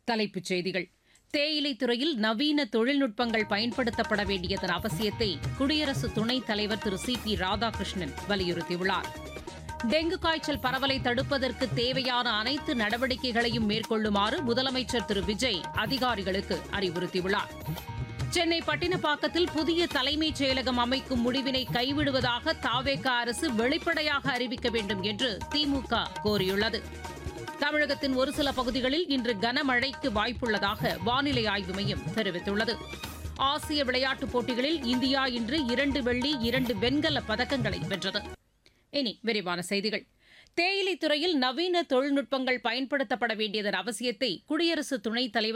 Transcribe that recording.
தலைப்புச் செய்திகள் தேயிலை துறையில் நவீன தொழில்நுட்பங்கள் பயன்படுத்தப்பட வேண்டியதன் அவசியத்தை குடியரசு துணைத் தலைவர் திரு சி பி ராதாகிருஷ்ணன் வலியுறுத்தியுள்ளார் டெங்கு காய்ச்சல் பரவலை தடுப்பதற்கு தேவையான அனைத்து நடவடிக்கைகளையும் மேற்கொள்ளுமாறு முதலமைச்சர் திரு விஜய் அதிகாரிகளுக்கு அறிவுறுத்தியுள்ளார் சென்னை பட்டினப்பாக்கத்தில் புதிய தலைமைச் செயலகம் அமைக்கும் முடிவினை கைவிடுவதாக தாவேக அரசு வெளிப்படையாக அறிவிக்க வேண்டும் என்று திமுக கோரியுள்ளது தமிழகத்தின் ஒரு சில பகுதிகளில் இன்று கனமழைக்கு வாய்ப்புள்ளதாக வானிலை ஆய்வு மையம் தெரிவித்துள்ளது ஆசிய விளையாட்டுப் போட்டிகளில் இந்தியா இன்று இரண்டு வெள்ளி இரண்டு வெண்கலப் பதக்கங்களை வென்றது இனி விரிவான செய்திகள் தேயிலை துறையில் நவீன தொழில்நுட்பங்கள் பயன்படுத்தப்பட வேண்டியதன் அவசியத்தை குடியரசு துணைத் தலைவர்